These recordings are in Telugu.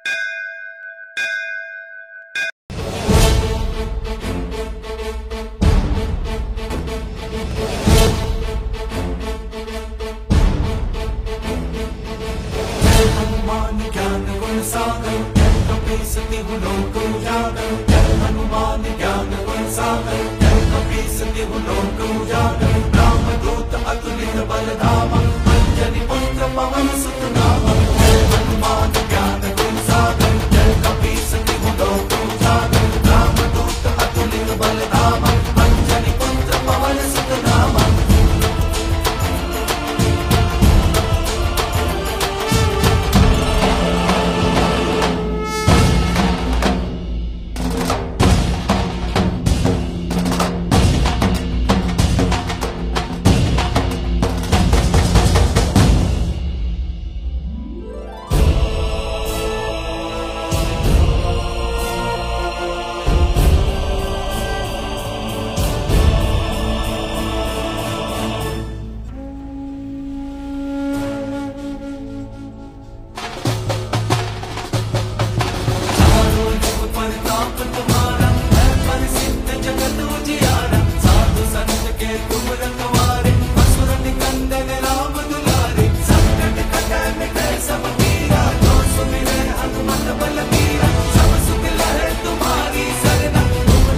हनुमान ज्ञान गुण सागर जय कपीस तिहु लोक उजागर जय हनुमान ज्ञान गुण सागर जय कपीस तिहु लोक उजागर राम दूत अतुलित बल धामा अंजनी पुत्र पवन सुत नामा जय हनुमान ज्ञान गुण सागर जय कपीस तिहु लोक उजागर राम दूत अतुलित बल धामा अंजनी पुत्र पवन सुत नामा चारों जुग प्रताप तुम्हारा है प्रसिद्ध जगत उजियारा साधु संत के तुम रखवारे असुर निकंदन राम दुलारे संकट कटे मिटे सब पीरा जो सुमिरे हनुमत बल बीरा सब सुख लहै तुम्हारी सरना तुम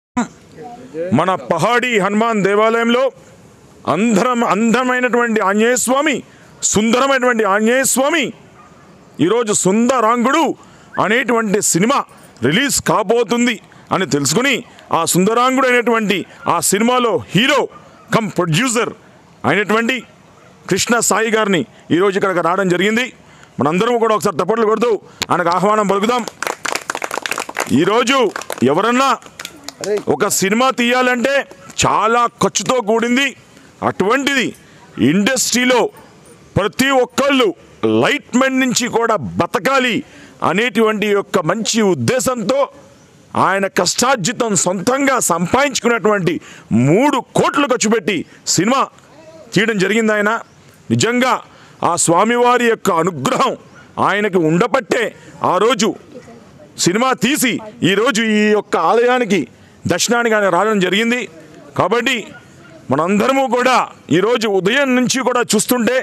మన పహాడి హనుమాన్ దేవాలయంలో అందరం అందమైనటువంటి ఆంజనేయ స్వామి సుందరమైనటువంటి ఆంజనేయ స్వామి ఈరోజు సుందరాంగుడు అనేటువంటి సినిమా రిలీజ్ కాబోతుంది అని తెలుసుకుని ఆ సుందరాంగుడు అనేటువంటి ఆ సినిమాలో హీరో కమ్ ప్రొడ్యూసర్ అయినటువంటి కృష్ణ సాయి గారిని ఈరోజు ఇక్కడికి రావడం జరిగింది మనందరం కూడా ఒకసారి తప్పట్లు కొడుతూ ఆయనకు ఆహ్వానం పలుకుదాం ఈరోజు ఎవరన్నా ఒక సినిమా తీయాలంటే చాలా ఖర్చుతో కూడింది అటువంటిది ఇండస్ట్రీలో ప్రతి ఒక్కళ్ళు లైట్ మెన్ నుంచి కూడా బతకాలి అనేటువంటి యొక్క మంచి ఉద్దేశంతో ఆయన కష్టార్జితం సొంతంగా సంపాదించుకున్నటువంటి మూడు కోట్లు ఖర్చు పెట్టి సినిమా తీయడం జరిగింది ఆయన నిజంగా ఆ స్వామివారి యొక్క అనుగ్రహం ఆయనకి ఉండపట్టే ఆ రోజు సినిమా తీసి ఈరోజు ఈ యొక్క ఆలయానికి దర్శనానికి ఆయన రావడం జరిగింది కాబట్టి మనందరము కూడా ఈరోజు ఉదయం నుంచి కూడా చూస్తుంటే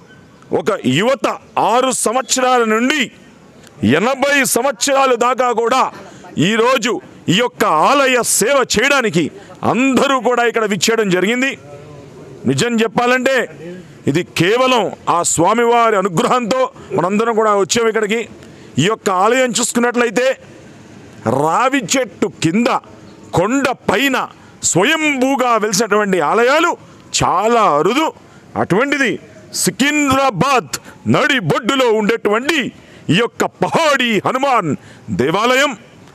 ఒక యువత ఆరు సంవత్సరాల నుండి ఎనభై సంవత్సరాల దాకా కూడా ఈరోజు ఈ యొక్క ఆలయ సేవ చేయడానికి అందరూ కూడా ఇక్కడ విచ్చేయడం జరిగింది నిజం చెప్పాలంటే ఇది కేవలం ఆ స్వామివారి అనుగ్రహంతో మనందరం కూడా వచ్చాము ఇక్కడికి ఈ యొక్క ఆలయం చూసుకున్నట్లయితే రావి చెట్టు కింద కొండ పైన స్వయంభూగా వెలిసినటువంటి ఆలయాలు చాలా అరుదు అటువంటిది సికింద్రాబాద్ నడి బొడ్డులో ఉండేటువంటి ఈ యొక్క పహాడి హనుమాన్ దేవాలయం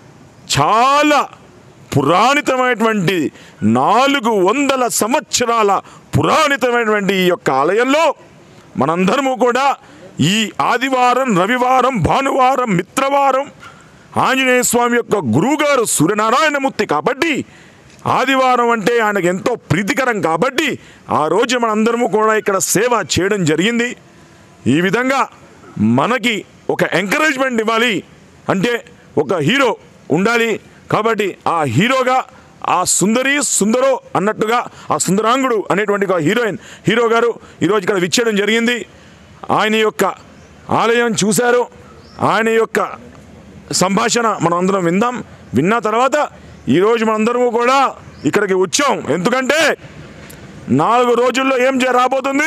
చాలా పురాణితమైనటువంటి నాలుగు వందల సంవత్సరాల పురాణితమైనటువంటి ఈ యొక్క ఆలయంలో మనందరము కూడా ఈ ఆదివారం రవివారం భానువారం మిత్రవారం ఆంజనేయ స్వామి యొక్క గురువుగారు సూర్యనారాయణమూర్తి కాబట్టి ఆదివారం అంటే ఆయనకు ఎంతో ప్రీతికరం కాబట్టి ఆ రోజు మనందరము కూడా ఇక్కడ సేవ చేయడం జరిగింది ఈ విధంగా మనకి ఒక ఎంకరేజ్మెంట్ ఇవ్వాలి అంటే ఒక హీరో ఉండాలి కాబట్టి ఆ హీరోగా ఆ సుందరి సుందరో అన్నట్టుగా ఆ సుందరాంగుడు అనేటువంటి ఒక హీరోయిన్ హీరో గారు ఈరోజు ఇక్కడ విచ్చేయడం జరిగింది ఆయన యొక్క ఆలయం చూశారు ఆయన యొక్క సంభాషణ మనం అందరం విందాం విన్న తర్వాత ఈరోజు మనందరము కూడా ఇక్కడికి వచ్చాం ఎందుకంటే నాలుగు రోజుల్లో ఏం చే రాబోతుంది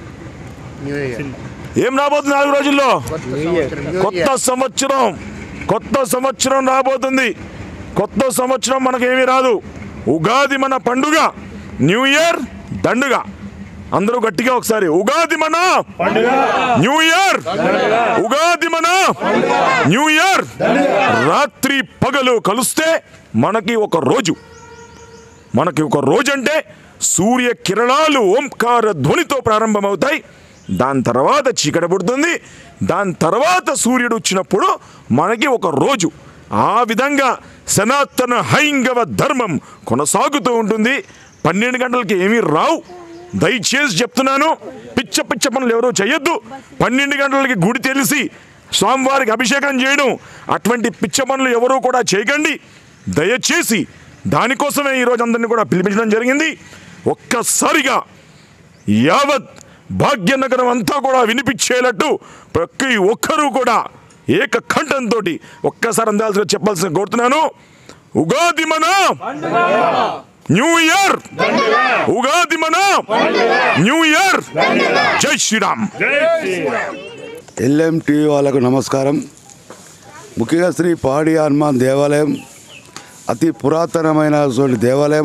ఏం రాబోతుంది నాలుగు రోజుల్లో కొత్త సంవత్సరం కొత్త సంవత్సరం రాబోతుంది కొత్త సంవత్సరం మనకేమీ రాదు ఉగాది మన పండుగ న్యూ ఇయర్ దండుగ అందరూ గట్టిగా ఒకసారి ఉగాది మన న్యూ ఇయర్ ఉగాది మన న్యూ ఇయర్ రాత్రి పగలు కలుస్తే మనకి ఒక రోజు మనకి ఒక రోజు అంటే సూర్య కిరణాలు ఓంకార ధ్వనితో ప్రారంభమవుతాయి దాని తర్వాత చీకటి పుడుతుంది దాని తర్వాత సూర్యుడు వచ్చినప్పుడు మనకి ఒక రోజు ఆ విధంగా సనాతన హైంగవ ధర్మం కొనసాగుతూ ఉంటుంది పన్నెండు గంటలకి ఏమీ రావు దయచేసి చెప్తున్నాను పిచ్చ పిచ్చ పనులు ఎవరూ చేయొద్దు పన్నెండు గంటలకి గుడి తెలిసి స్వామివారికి అభిషేకం చేయడం అటువంటి పిచ్చ పనులు ఎవరూ కూడా చేయకండి దయచేసి దానికోసమే ఈరోజు అందరినీ కూడా పిలిపించడం జరిగింది ఒక్కసారిగా యావత్ భాగ్యనగరం అంతా కూడా వినిపించేటట్టు ప్రతి ఒక్కరూ కూడా ఏక కంఠంతో ఒక్కసారి అందాల్సిన చెప్పాల్సిన కోరుతున్నాను ఉగాది మన న్యూ ఇయర్ ఉగాది మన న్యూ ఇయర్ జై శ్రీరామ్ ఎల్ఎంటి వాళ్ళకు నమస్కారం ముఖ్యంగా శ్రీ పాడి హనుమాన్ దేవాలయం అతి పురాతనమైనటువంటి దేవాలయం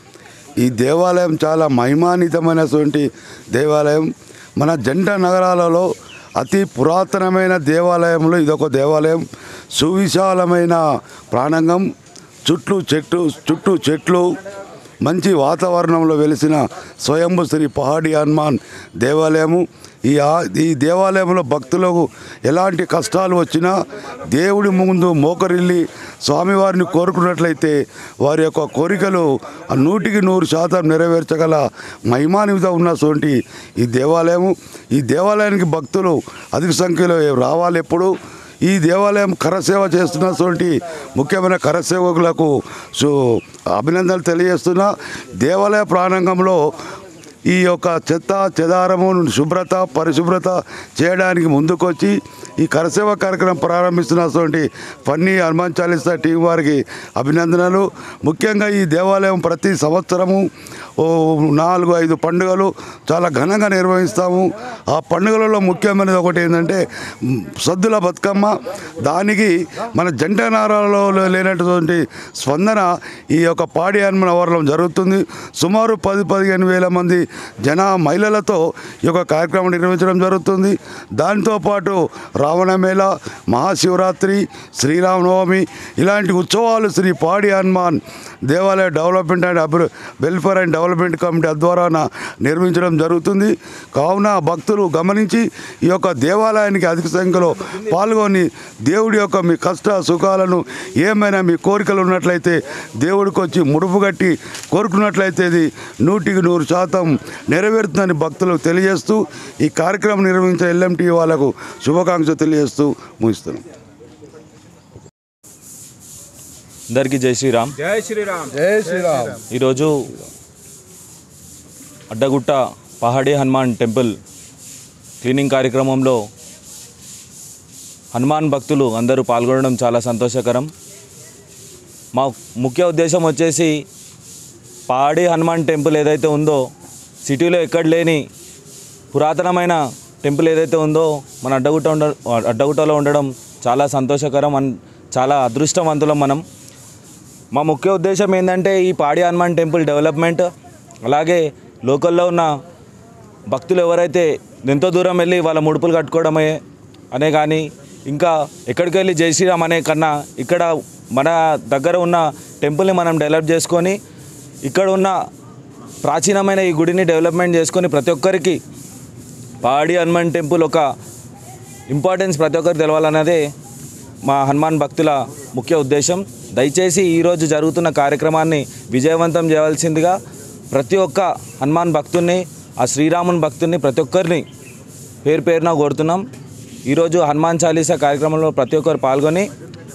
ఈ దేవాలయం చాలా మహిమాన్వితమైనటువంటి దేవాలయం మన జంట నగరాలలో అతి పురాతనమైన దేవాలయంలో ఇదొక దేవాలయం సువిశాలమైన ప్రాణంగం చుట్టూ చెట్టు చుట్టూ చెట్లు మంచి వాతావరణంలో వెలిసిన స్వయంభు శ్రీ పహాడి హనుమాన్ దేవాలయము ఈ ఆ- ఈ దేవాలయంలో భక్తులకు ఎలాంటి కష్టాలు వచ్చినా దేవుడి ముందు మోకరిల్లి స్వామివారిని కోరుకున్నట్లయితే వారి యొక్క కోరికలు ఆ నూటికి నూరు శాతం నెరవేర్చగల మహిమాన్విత ఉన్నటువంటి ఈ దేవాలయము ఈ దేవాలయానికి భక్తులు అధిక సంఖ్యలో రావాలి ఎప్పుడు ఈ దేవాలయం కరసేవ చేస్తున్నటువంటి ముఖ్యమైన కరసేవకులకు సో అభినందనలు తెలియజేస్తున్నా దేవాలయ ప్రాంగణంలో ఈ యొక్క చెత్త చెదారము శుభ్రత పరిశుభ్రత చేయడానికి ముందుకొచ్చి ఈ కరసేవ కార్యక్రమం ప్రారంభిస్తున్నటువంటి ఫన్నీ హనుమాన్ చాలీసా టీం వారికి అభినందనలు ముఖ్యంగా ఈ దేవాలయం ప్రతి సంవత్సరము ఓ నాలుగు ఐదు పండుగలు చాలా ఘనంగా నిర్వహిస్తాము ఆ పండుగలలో ముఖ్యమైనది ఒకటి ఏంటంటే మ్, సద్దుల బతుకమ్మ దానికి మన జంట నారాలలో లేనటువంటి స్పందన ఈ యొక్క పాడి హనుమన్ అవర్లం జరుగుతుంది సుమారు పది పదిహేను వేల మంది జన మహిళలతో ఈ యొక్క కార్యక్రమం నిర్వహించడం జరుగుతుంది దాంతో పాటు రావణ మేళ మహాశివరాత్రి శ్రీరామనవమి ఇలాంటి ఉత్సవాలు శ్రీ పాడి హనుమాన్ దేవాలయ డెవలప్మెంట్ అండ్ అభివృ వెల్ఫేర్ అండ్ డెవలప్మెంట్ కమిటీ ద్వారా నిర్మించడం జరుగుతుంది కావున భక్తులు గమనించి ఈ యొక్క దేవాలయానికి అధిక సంఖ్యలో పాల్గొని దేవుడి యొక్క మీ కష్ట సుఖాలను ఏమైనా మీ కోరికలు ఉన్నట్లయితే దేవుడికి వచ్చి ముడుపు కట్టి కోరుకున్నట్లయితే ఇది నూటికి నూరు శాతం నెరవేరుతుందని భక్తులకు తెలియజేస్తూ ఈ కార్యక్రమం నిర్వహించిన ఎల్ఎంటీ వాళ్ళకు శుభాకాంక్షలు తెలియజేస్తూ ముగిస్తున్నాం అందరికీ జై శ్రీరామ్ జై శ్రీరామ్ జై శ్రీరామ్ ఈరోజు అడ్డగుట్ట పహాడీ హనుమాన్ టెంపుల్ క్లీనింగ్ కార్యక్రమంలో హనుమాన్ భక్తులు అందరూ పాల్గొనడం చాలా సంతోషకరం మా ముఖ్య ఉద్దేశం వచ్చేసి పహాడీ హనుమాన్ టెంపుల్ ఏదైతే ఉందో సిటీలో ఎక్కడ లేని పురాతనమైన టెంపుల్ ఏదైతే ఉందో మన అడ్డగుట్ట ఉండ అడ్డగుట్టలో ఉండడం చాలా సంతోషకరం అన్ చాలా అదృష్టవంతులం మనం మా ముఖ్య ఉద్దేశం ఏంటంటే ఈ పాడి హనుమాన్ టెంపుల్ డెవలప్మెంట్ అలాగే లోకల్లో ఉన్న భక్తులు ఎవరైతే ఎంతో దూరం వెళ్ళి వాళ్ళ ముడుపులు కట్టుకోవడమే అనే కానీ ఇంకా ఎక్కడికి వెళ్ళి జై శ్రీరామ్ అనే కన్నా ఇక్కడ మన దగ్గర ఉన్న టెంపుల్ని మనం డెవలప్ చేసుకొని ఇక్కడ ఉన్న ప్రాచీనమైన ఈ గుడిని డెవలప్మెంట్ చేసుకొని ప్రతి ఒక్కరికి పాడి హనుమాన్ టెంపుల్ ఒక ఇంపార్టెన్స్ ప్రతి ఒక్కరికి తెలవాలన్నదే మా హనుమాన్ భక్తుల ముఖ్య ఉద్దేశం దయచేసి ఈరోజు జరుగుతున్న కార్యక్రమాన్ని విజయవంతం చేయవలసిందిగా ప్రతి ఒక్క హనుమాన్ భక్తుల్ని ఆ శ్రీరాముని భక్తుల్ని ప్రతి ఒక్కరిని పేరు పేరున కోరుతున్నాం ఈరోజు హనుమాన్ చాలీసా కార్యక్రమంలో ప్రతి ఒక్కరు పాల్గొని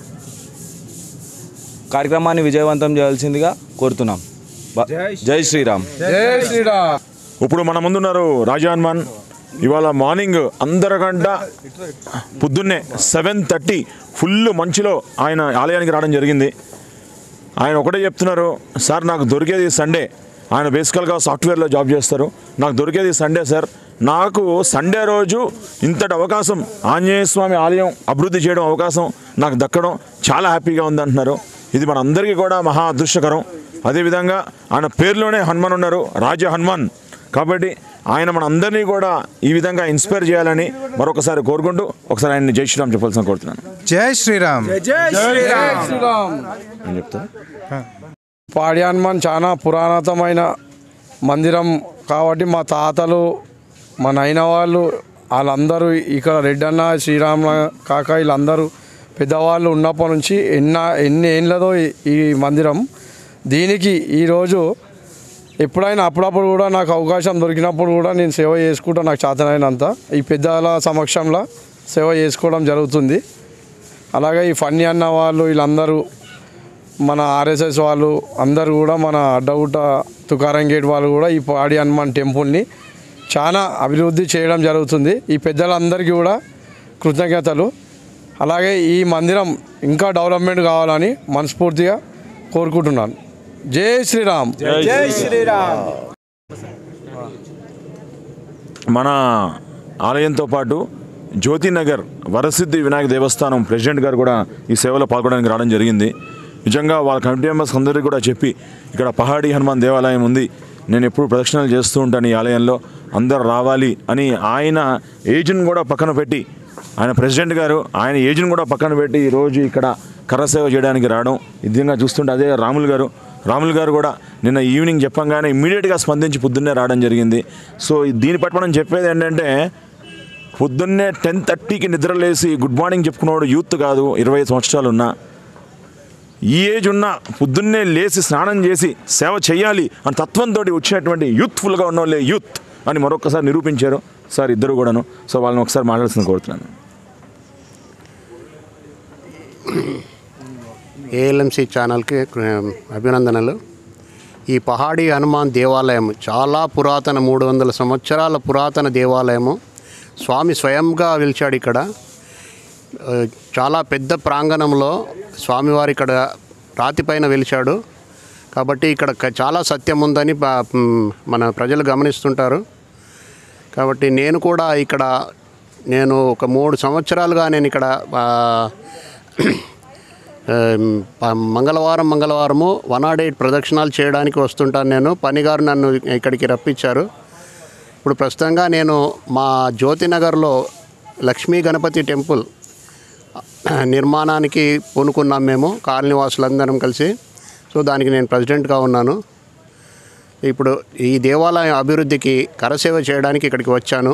కార్యక్రమాన్ని విజయవంతం చేయవలసిందిగా కోరుతున్నాం బ- జై శ్రీరామ్ జై శ్రీరామ్ ఇప్పుడు మన ముందున్నారు రాజా హనుమాన్ ఇవాళ మార్నింగ్ అందరికంట పొద్దున్నే సెవెన్ థర్టీ ఫుల్ మంచులో ఆయన ఆలయానికి రావడం జరిగింది ఆయన ఒకటే చెప్తున్నారు సార్ నాకు దొరికేది సండే ఆయన బేసికల్గా సాఫ్ట్వేర్లో జాబ్ చేస్తారు నాకు దొరికేది సండే సార్ నాకు సండే రోజు ఇంతటి అవకాశం ఆంజనేయ స్వామి ఆలయం అభివృద్ధి చేయడం అవకాశం నాకు దక్కడం చాలా హ్యాపీగా ఉంది అంటున్నారు ఇది మన అందరికీ కూడా మహా అదృష్టకరం అదేవిధంగా ఆయన పేరులోనే హనుమాన్ ఉన్నారు రాజా హనుమాన్ కాబట్టి ఆయన మన అందరినీ కూడా ఈ విధంగా ఇన్స్పైర్ చేయాలని మరొకసారి కోరుకుంటూ ఒకసారి ఆయన్ని జై శ్రీరామ్ చెప్పాల్సిన కోరుతున్నాను జై శ్రీరామ్ జై శ్రీరామ్ ఏం చెప్తారు పాడి హనుమాన్ చాలా పురాతనమైన మందిరం కాబట్టి మా తాతలు మా నైన వాళ్ళు వాళ్ళందరూ ఇక్కడ రెడ్డన్న శ్రీరామ కాక వీళ్ళందరూ పెద్దవాళ్ళు ఉన్నప్పటి నుంచి ఎన్న ఎన్ని ఏళ్ళదో ఈ- ఈ మందిరం దీనికి ఈరోజు ఎప్పుడైనా అప్పుడప్పుడు కూడా నాకు అవకాశం దొరికినప్పుడు కూడా నేను సేవ చేసుకుంటా నాకు చేతనైనంత ఈ పెద్దల సమక్షంలో సేవ చేసుకోవడం జరుగుతుంది అలాగే ఈ ఫన్నీ అన్న వాళ్ళు వీళ్ళందరూ మన ఆర్ఎస్ఎస్ వాళ్ళు అందరూ కూడా మన అడ్డగుట్ట తుకారం గేట్ వాళ్ళు కూడా ఈ పాడి హనుమాన్ టెంపుల్ని చాలా అభివృద్ధి చేయడం జరుగుతుంది ఈ పెద్దలందరికీ కూడా కృతజ్ఞతలు అలాగే ఈ మందిరం ఇంకా డెవలప్మెంట్ కావాలని మనస్ఫూర్తిగా కోరుకుంటున్నాను జై శ్రీరామ్ జై శ్రీరామ్ మన ఆలయంతో పాటు జ్యోతినగర్ వరసిద్ధి వినాయక దేవస్థానం ప్రెసిడెంట్ గారు కూడా ఈ సేవలో పాల్గొనడానికి రావడం జరిగింది నిజంగా వాళ్ళ కమిటీ మెంబర్స్ అందరికీ కూడా చెప్పి ఇక్కడ పహాడీ హనుమాన్ దేవాలయం ఉంది నేను ఎప్పుడు ప్రదక్షిణలు చేస్తూ ఉంటాను ఈ ఆలయంలో అందరు రావాలి అని ఆయన ఏజ్ని కూడా పక్కన పెట్టి ఆయన ప్రెసిడెంట్ గారు ఆయన ఏజ్ని కూడా పక్కన పెట్టి ఈరోజు ఇక్కడ కర్ర సేవ చేయడానికి రావడం ఈ విధంగా చూస్తుంటే అదే రాములు గారు రాములు గారు కూడా నిన్న ఈవినింగ్ చెప్పంగానే ఇమ్మీడియట్గా స్పందించి పొద్దున్నే రావడం జరిగింది సో దీని పట్ల మనం చెప్పేది ఏంటంటే పొద్దున్నే టెన్ థర్టీకి నిద్రలేసి గుడ్ మార్నింగ్ చెప్పుకున్నవాడు యూత్ కాదు ఇరవై సంవత్సరాలు ఉన్నా ఈ ఏజ్ ఉన్న పొద్దున్నే లేచి స్నానం చేసి సేవ చేయాలి అని తత్వంతో వచ్చినటువంటి యూత్ఫుల్గా ఉన్న వాళ్ళే యూత్ అని మరొకసారి నిరూపించారు సార్ ఇద్దరు కూడాను సో వాళ్ళని ఒకసారి మాట్లాడాల్సింది కోరుతున్నాను ఏఎల్ఎంసి ఛానల్కి అభినందనలు ఈ పహాడీ హనుమాన్ దేవాలయం చాలా పురాతన మూడు వందల సంవత్సరాల పురాతన దేవాలయము స్వామి స్వయంగా వెలిచాడు ఇక్కడ ఆ, చాలా పెద్ద ప్రాంగణంలో స్వామివారి ఇక్కడ రాతిపైన వెలిచాడు కాబట్టి ఇక్కడ క- చాలా సత్యం ఉందని ప- మ్, మన ప్రజలు గమనిస్తుంటారు కాబట్టి నేను కూడా ఇక్కడ నేను ఒక మూడు సంవత్సరాలుగా నేను ఇక్కడ ఆ, ఆమ్, ప- మంగళవారం మంగళవారము వన్ నాట్ ఎయిట్ ప్రదక్షిణాలు చేయడానికి వస్తుంటాను నేను పనిగారు నన్ను ఇక్కడికి రప్పించారు ఇప్పుడు ప్రస్తుతంగా నేను మా జ్యోతినగర్లో లక్ష్మీ గణపతి టెంపుల్ నిర్మాణానికి పూనుకున్నాం మేము కాలనీ వాసులందరం కలిసి సో దానికి నేను ప్రెసిడెంట్గా ఉన్నాను ఇప్పుడు ఈ దేవాలయం అభివృద్ధికి కరసేవ చేయడానికి ఇక్కడికి వచ్చాను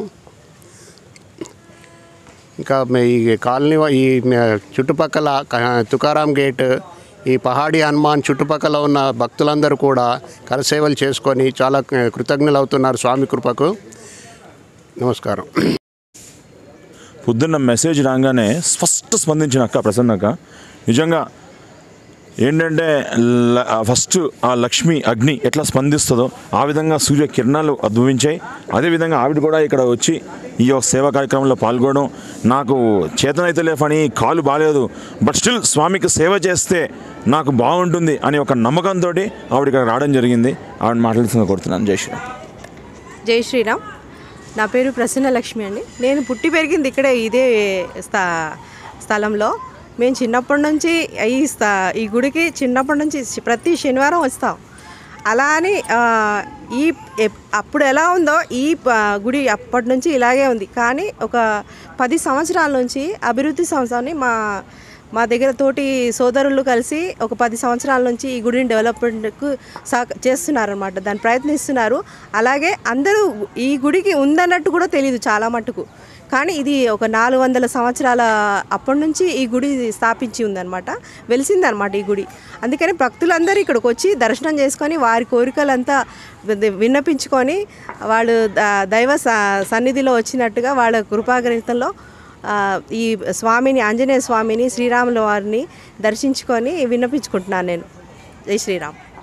ఇంకా మీ- ఈ కాలనీ వా- ఈ మ- చుట్టుపక్కల క- తుకారాం గేట్ ఈ పహాడీ హనుమాన్ చుట్టుపక్కల ఉన్న భక్తులందరూ కూడా కరసేవలు చేసుకొని చాలా కృతజ్ఞులు అవుతున్నారు స్వామి కృపకు నమస్కారం పొద్దున్న మెసేజ్ రాగానే ఫస్ట్ స్పందించిన అక్క ప్రసన్న అక్క నిజంగా ఏంటంటే ల- ఫస్ట్ ఆ లక్ష్మి అగ్ని ఎట్లా స్పందిస్తుందో ఆ విధంగా సూర్య కిరణాలు ఉద్భవించాయి అదేవిధంగా ఆవిడ కూడా ఇక్కడ వచ్చి ఈ యొక్క సేవా కార్యక్రమంలో పాల్గొనడం నాకు చేతనైతే లేఫని కాలు బాగాలేదు బట్ స్టిల్ స్వామికి సేవ చేస్తే నాకు బాగుంటుంది అనే ఒక నమ్మకంతో ఆవిడ ఇక్కడ రావడం జరిగింది ఆవిడ మాట్లాడుతున్న కోరుతున్నాను జై శ్రీరామ్ జై శ్రీరామ్ నా పేరు ప్రసన్న లక్ష్మి అండి నేను పుట్టి పెరిగింది ఇక్కడే ఇదే స్థా స్థలంలో మేము చిన్నప్పటి నుంచి ఈ స్థా ఈ గుడికి చిన్నప్పటి నుంచి ప్రతి శనివారం వస్తాం అలా అని ఆ, ఈ ఎప్- అప్పుడు ఎలా ఉందో ఈ ప- గుడి అప్పటి నుంచి ఇలాగే ఉంది కానీ ఒక పది సంవత్సరాల నుంచి అభివృద్ధి సంస్థని మా మా దగ్గర తోటి సోదరులు కలిసి ఒక పది సంవత్సరాల నుంచి ఈ గుడిని డెవలప్మెంట్కు సహ చేస్తున్నారనమాట దాన్ని ప్రయత్నిస్తున్నారు అలాగే అందరూ ఈ గుడికి ఉందన్నట్టు కూడా తెలియదు చాలా మట్టుకు కానీ ఇది ఒక నాలుగు వందల సంవత్సరాల అప్పటి నుంచి ఈ గుడి స్థాపించి ఉందన్నమాట వెలిసిందనమాట ఈ గుడి అందుకని భక్తులందరూ ఇక్కడికి వచ్చి దర్శనం చేసుకొని వారి కోరికలంతా వి- విన్నపించుకొని వాళ్ళు ద- దైవ స- సన్నిధిలో వచ్చినట్టుగా వాళ్ళ కృపాగ్రహితంలో ఆ, ఈ స్వామిని ఆంజనేయ స్వామిని శ్రీరాముల వారిని దర్శించుకొని విన్నపించుకుంటున్నాను నేను జై శ్రీరామ్